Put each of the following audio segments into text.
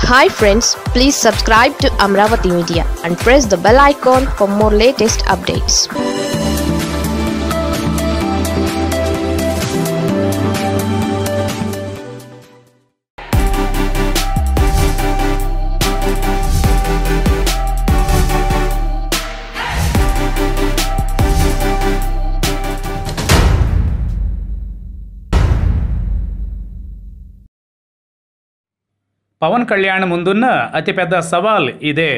hi friends please subscribe to Amaravati media and press the bell icon for more latest updates Pawan Kalyan ముందున్న అతిపెద్ద సవాల్ ఇదే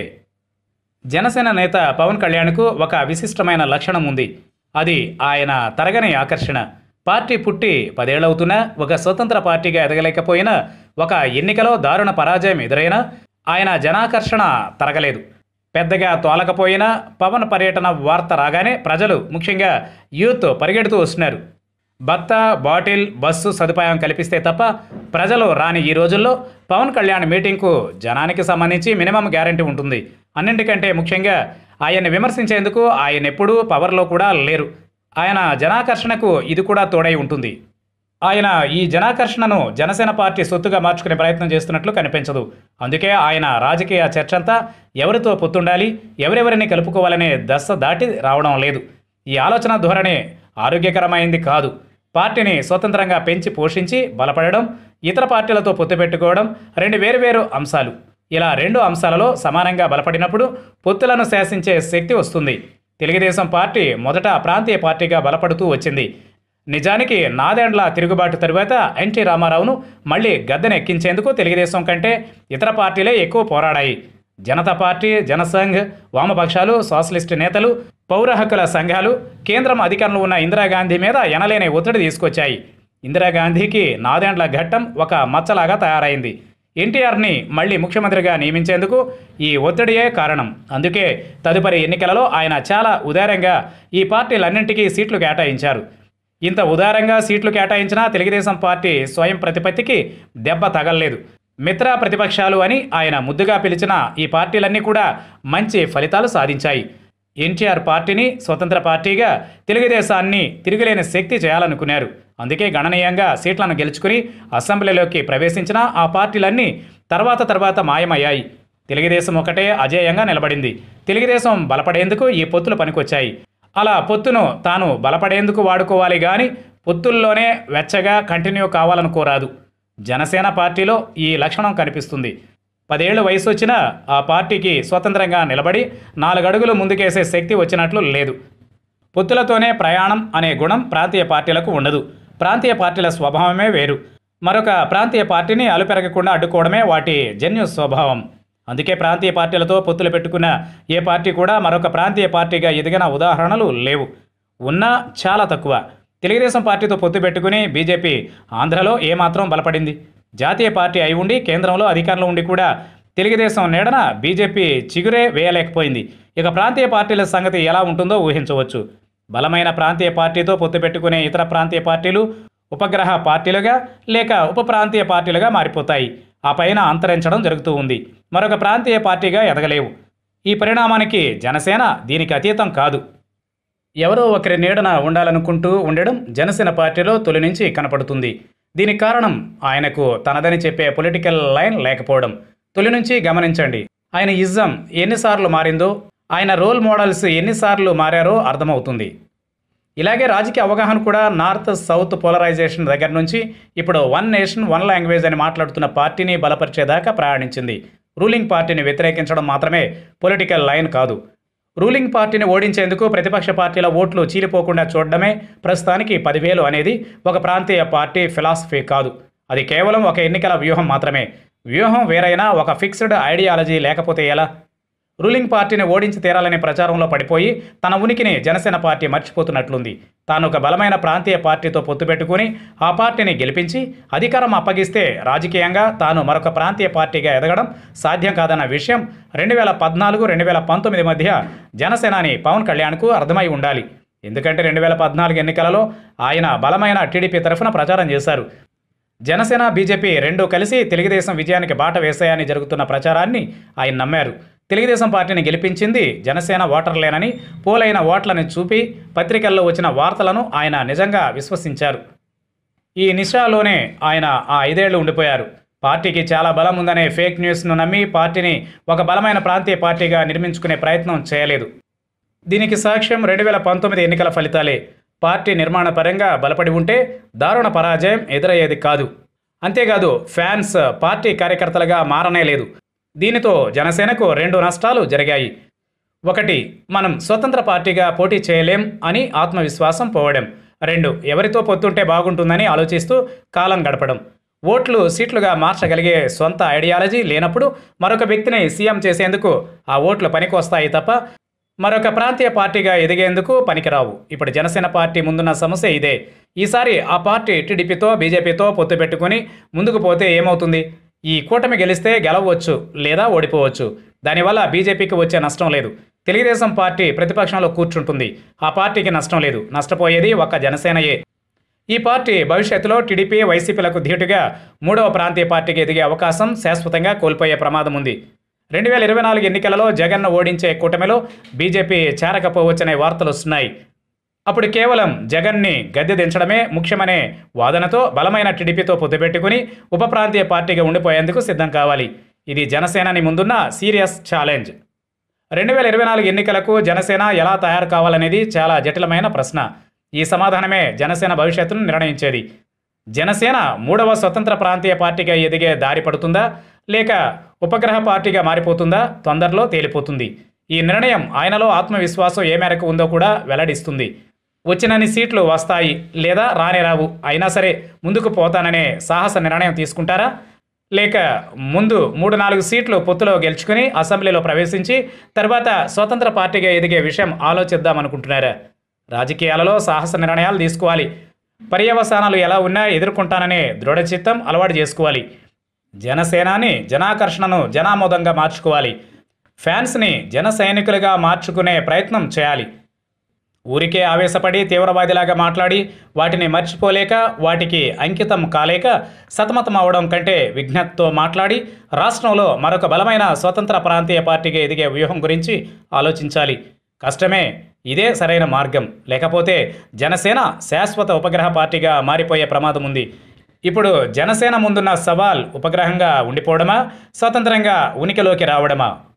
జనసేన నేత పవన్ కళ్యాణ్కు ఒక విశిష్టమైన లక్షణం ఉంది అది ఆయన తరగని ఆకర్షణ పార్టీ పుట్టి పదేళ్లవుతున్నా ఒక స్వతంత్ర పార్టీగా ఎదగలేకపోయినా ఒక ఎన్నికలో దారుణ పరాజయం ఎదురైనా ఆయన జనాకర్షణ తరగలేదు పెద్దగా తోలకపోయినా పవన్ పర్యటన వార్త రాగానే ప్రజలు ముఖ్యంగా యూత్ పరిగెడుతూ వస్తున్నారు భర్త బాటిల్ బస్సు సదుపాయం కల్పిస్తే తప్ప ప్రజలు రాని ఈ రోజుల్లో పవన్ కళ్యాణ్ మీటింగ్కు జనానికి సంబంధించి మినిమం గ్యారంటీ ఉంటుంది అన్నింటికంటే ముఖ్యంగా ఆయన్ని విమర్శించేందుకు ఆయన ఎప్పుడూ పవర్లో కూడా లేరు ఆయన జనాకర్షణకు ఇది కూడా తోడై ఉంటుంది ఆయన ఈ జనాకర్షణను జనసేన పార్టీ సొత్తుగా మార్చుకునే ప్రయత్నం చేస్తున్నట్లు కనిపించదు అందుకే ఆయన రాజకీయ చర్చంతా ఎవరితో పొత్తుండాలి ఎవరెవరిని కలుపుకోవాలనే దశ దాటి రావడం లేదు ఈ ఆలోచన ధోరణి ఆరోగ్యకరమైంది కాదు పార్టీని స్వతంత్రంగా పెంచి పోషించి బలపడడం ఇతర పార్టీలతో పొత్తు పెట్టుకోవడం రెండు వేరువేరు అంశాలు ఇలా రెండు అంశాలలో సమానంగా బలపడినప్పుడు పొత్తులను శాసించే శక్తి వస్తుంది తెలుగుదేశం పార్టీ మొదట ప్రాంతీయ పార్టీగా బలపడుతూ వచ్చింది నిజానికి నాదేండ్ల తిరుగుబాటు తరువాత ఎన్టీ రామారావును మళ్ళీ గద్దెనెక్కించేందుకు తెలుగుదేశం కంటే ఇతర పార్టీలే ఎక్కువ పోరాడాయి జనతా పార్టీ జనసంఘ్ వామపక్షాలు సోషలిస్టు నేతలు పౌర హక్కుల సంఘాలు కేంద్రం అధికారంలో ఉన్న ఇందిరాగాంధీ మీద ఎనలేని ఒత్తిడి తీసుకొచ్చాయి ఇందిరాగాంధీకి నాదేండ్ల ఘట్టం ఒక మచ్చలాగా తయారైంది ఎన్టీఆర్ని మళ్ళీ ముఖ్యమంత్రిగా నియమించేందుకు ఈ ఒత్తిడియే కారణం అందుకే తదుపరి ఎన్నికలలో ఆయన చాలా ఉదారంగా ఈ పార్టీలన్నింటికీ సీట్లు కేటాయించారు ఇంత ఉదారంగా సీట్లు కేటాయించినా తెలుగుదేశం పార్టీ స్వయం ప్రతిపత్తికి దెబ్బ తగలలేదు మిత్ర ప్రతిపక్షాలు అని ఆయన ముద్దుగా పిలిచిన ఈ పార్టీలన్నీ కూడా మంచి ఫలితాలు సాధించాయి ఎన్టీఆర్ పార్టీని స్వతంత్ర పార్టీగా తెలుగుదేశాన్ని తిరుగులేని శక్తి చేయాలనుకున్నారు అందుకే గణనీయంగా సీట్లను గెలుచుకుని అసెంబ్లీలోకి ప్రవేశించిన ఆ పార్టీలన్నీ తర్వాత తర్వాత మాయమయ్యాయి తెలుగుదేశం ఒకటే అజేయంగా నిలబడింది తెలుగుదేశం బలపడేందుకు ఈ పొత్తులు పనికొచ్చాయి అలా పొత్తును తాను బలపడేందుకు వాడుకోవాలి కానీ పొత్తుల్లోనే వెచ్చగా కంటిన్యూ కావాలనుకోరాదు జనసేన పార్టీలో ఈ లక్షణం కనిపిస్తుంది పదేళ్ల వయసు వచ్చినా ఆ పార్టీకి స్వతంత్రంగా నిలబడి నాలుగడుగులు ముందుకేసే శక్తి వచ్చినట్లు లేదు పొత్తులతోనే ప్రయాణం అనే గుణం ప్రాంతీయ పార్టీలకు ఉండదు ప్రాంతీయ పార్టీల స్వభావమే వేరు మరొక ప్రాంతీయ పార్టీని అలుపెరగకుండా అడ్డుకోవడమే వాటి జన్యు స్వభావం అందుకే ప్రాంతీయ పార్టీలతో పొత్తులు పెట్టుకున్న ఏ పార్టీ కూడా మరొక ప్రాంతీయ పార్టీగా ఎదిగిన ఉదాహరణలు లేవు ఉన్నా చాలా తక్కువ తెలుగుదేశం పార్టీతో పొత్తు పెట్టుకుని బీజేపీ ఆంధ్రలో ఏమాత్రం బలపడింది జాతీయ పార్టీ అయి ఉండి కేంద్రంలో అధికారంలో ఉండి కూడా తెలుగుదేశం నీడన బీజేపీ చిగురే వేయలేకపోయింది ఇక ప్రాంతీయ పార్టీల సంగతి ఎలా ఉంటుందో ఊహించవచ్చు బలమైన ప్రాంతీయ పార్టీతో పొత్తు పెట్టుకునే ఇతర ప్రాంతీయ పార్టీలు ఉపగ్రహ పార్టీలుగా లేక ఉప ప్రాంతీయ పార్టీలుగా మారిపోతాయి ఆ పైన అంతరించడం జరుగుతూ ఉంది మరొక ప్రాంతీయ పార్టీగా ఎదగలేవు ఈ పరిణామానికి జనసేన దీనికి అతీతం కాదు ఎవరో ఒకరి నీడన ఉండాలనుకుంటూ ఉండడం జనసేన పార్టీలో తొలి నుంచి కనపడుతుంది దీనికి కారణం ఆయనకు తనదని చెప్పే పొలిటికల్ లైన్ లేకపోవడం తొలి నుంచి గమనించండి ఆయన ఇజం ఎన్నిసార్లు మారిందో ఆయన రోల్ మోడల్స్ ఎన్నిసార్లు మారారో అర్థమవుతుంది ఇలాగే రాజకీయ అవగాహన కూడా నార్త్ సౌత్ పోలరైజేషన్ దగ్గర నుంచి ఇప్పుడు వన్ నేషన్ వన్ లాంగ్వేజ్ అని మాట్లాడుతున్న పార్టీని బలపరిచేదాకా ప్రయాణించింది రూలింగ్ పార్టీని వ్యతిరేకించడం మాత్రమే పొలిటికల్ లైన్ కాదు రూలింగ్ పార్టీని ఓడించేందుకు ప్రతిపక్ష పార్టీల ఓట్లు చీలిపోకుండా చూడడమే ప్రస్తుతానికి పదివేలు అనేది ఒక ప్రాంతీయ పార్టీ ఫిలాసఫీ కాదు అది కేవలం ఒక ఎన్నికల వ్యూహం మాత్రమే వ్యూహం వేరైనా ఒక ఫిక్స్డ్ ఐడియాలజీ లేకపోతే ఎలా రూలింగ్ పార్టీని ఓడించి తీరాలనే ప్రచారంలో పడిపోయి తన ఉనికిని జనసేన పార్టీ మర్చిపోతున్నట్లుంది తాను ఒక బలమైన ప్రాంతీయ పార్టీతో పొత్తు పెట్టుకుని ఆ పార్టీని గెలిపించి అధికారం అప్పగిస్తే రాజకీయంగా తాను మరొక ప్రాంతీయ పార్టీగా ఎదగడం సాధ్యం కాదన్న విషయం రెండు వేల పద్నాలుగు రెండు వేల పంతొమ్మిది మధ్య జనసేనాని పవన్ కళ్యాణ్కు అర్థమై ఉండాలి ఎందుకంటే రెండు వేల పద్నాలుగు ఎన్నికలలో ఆయన బలమైన టీడీపీ తరఫున ప్రచారం చేశారు జనసేన బీజేపీ రెండూ కలిసి తెలుగుదేశం విజయానికి బాట వేశాయని జరుగుతున్న ప్రచారాన్ని ఆయన నమ్మారు తెలుగుదేశం పార్టీని గెలిపించింది జనసేన ఓటర్లేనని పోలైన ఓట్లను చూపి పత్రికల్లో వచ్చిన వార్తలను ఆయన నిజంగా విశ్వసించారు ఈ నిషాలోనే ఆయన ఆ ఐదేళ్లు ఉండిపోయారు పార్టీకి చాలా బలం ఉందనే ఫేక్ న్యూస్ను నమ్మి పార్టీని ఒక బలమైన ప్రాంతీయ పార్టీగా నిర్మించుకునే ప్రయత్నం చేయలేదు దీనికి సాక్ష్యం రెండు వేల పంతొమ్మిది ఎన్నికల ఫలితాలే పార్టీ నిర్మాణ పరంగా బలపడి ఉంటే దారుణ పరాజయం ఎదురయ్యేది కాదు అంతేకాదు ఫ్యాన్స్ పార్టీ కార్యకర్తలుగా మారనే లేదు దీనితో జనసేనకు రెండు నష్టాలు జరిగాయి ఒకటి మనం స్వతంత్ర పార్టీగా పోటీ చేయలేం అని ఆత్మవిశ్వాసం పోవడం రెండు ఎవరితో పొత్తుంటే బాగుంటుందని ఆలోచిస్తూ కాలం గడపడం ఓట్లు సీట్లుగా మార్చగలిగే సొంత ఐడియాలజీ లేనప్పుడు మరొక వ్యక్తిని సీఎం చేసేందుకు ఆ ఓట్లు పనికొస్తాయి తప్ప మరొక ప్రాంతీయ పార్టీగా ఎదిగేందుకు పనికిరావు ఇప్పుడు జనసేన పార్టీ ముందున్న సమస్య ఇదే ఈసారి ఆ పార్టీ టీడీపీతో బీజేపీతో పొత్తు పెట్టుకుని ముందుకు పోతే ఏమవుతుంది ఈ కూటమి గెలిస్తే గెలవచ్చు లేదా ఓడిపోవచ్చు దానివల్ల బీజేపీకి వచ్చే నష్టం లేదు తెలుగుదేశం పార్టీ ప్రతిపక్షంలో కూర్చుంటుంది ఆ పార్టీకి నష్టం లేదు నష్టపోయేది ఒక్క జనసేనయే ఈ పార్టీ భవిష్యత్తులో టీడీపీ వైసీపీలకు ధీటుగా మూడవ ప్రాంతీయ పార్టీకి ఎదిగే అవకాశం శాశ్వతంగా కోల్పోయే ప్రమాదం ఉంది రెండు వేల ఇరవై నాలుగు ఎన్నికలలో జగన్ను ఓడించే కూటమిలో బీజేపీ చేరకపోవచ్చనే వార్తలు వస్తున్నాయి అప్పుడు కేవలం జగన్ని గద్దె దించడమే ముఖ్యమనే వాదనతో బలమైన టీడీపీతో పొద్దుపెట్టుకుని ఉప ప్రాంతీయ పార్టీగా ఉండిపోయేందుకు సిద్ధం కావాలి ఇది జనసేనని ముందున్న సీరియస్ ఛాలెంజ్ రెండు వేల ఇరవై నాలుగు ఎన్నికలకు జనసేన ఎలా తయారు కావాలనేది చాలా జటిలమైన ప్రశ్న ఈ సమాధానమే జనసేన భవిష్యత్తును నిర్ణయించేది జనసేన మూడవ స్వతంత్ర ప్రాంతీయ పార్టీగా ఎదిగే దారి పడుతుందా లేక ఉపగ్రహ పార్టీగా మారిపోతుందా తొందరలో తేలిపోతుంది ఈ నిర్ణయం ఆయనలో ఆత్మవిశ్వాసం ఏ మేరకు ఉందో కూడా వెల్లడిస్తుంది వచ్చినన్ని సీట్లు వస్తాయి లేదా రానే రావు అయినా సరే ముందుకు పోతాననే సాహస నిర్ణయం తీసుకుంటారా లేక ముందు మూడు నాలుగు సీట్లు పొత్తులో గెలుచుకుని అసెంబ్లీలో ప్రవేశించి తర్వాత స్వతంత్ర పార్టీగా ఎదిగే విషయం ఆలోచిద్దామనుకుంటున్నారా రాజకీయాలలో సాహస నిర్ణయాలు తీసుకోవాలి పర్యవసానాలు ఎలా ఉన్నా ఎదుర్కొంటాననే దృఢచిత్తం అలవాటు చేసుకోవాలి జనసేనాని జనాకర్షణను జనామోదంగా మార్చుకోవాలి ఫ్యాన్స్ని జన సైనికులుగా మార్చుకునే ప్రయత్నం చేయాలి ఊరికే ఆవేశపడి తీవ్రవాదిలాగా మాట్లాడి వాటిని మర్చిపోలేక వాటికి అంకితం కాలేక సతమతం అవడం కంటే విజ్ఞతతో మాట్లాడి రాష్ట్రంలో మరొక బలమైన స్వతంత్ర ప్రాంతీయ పార్టీగా ఎదిగే వ్యూహం గురించి ఆలోచించాలి కష్టమే ఇదే సరైన మార్గం లేకపోతే జనసేన శాశ్వత ఉపగ్రహ పార్టీగా మారిపోయే ప్రమాదం ఉంది ఇప్పుడు జనసేన ముందున్న సవాల్ ఉపగ్రహంగా ఉండిపోవడమా స్వతంత్రంగా ఉనికిలోకి రావడమా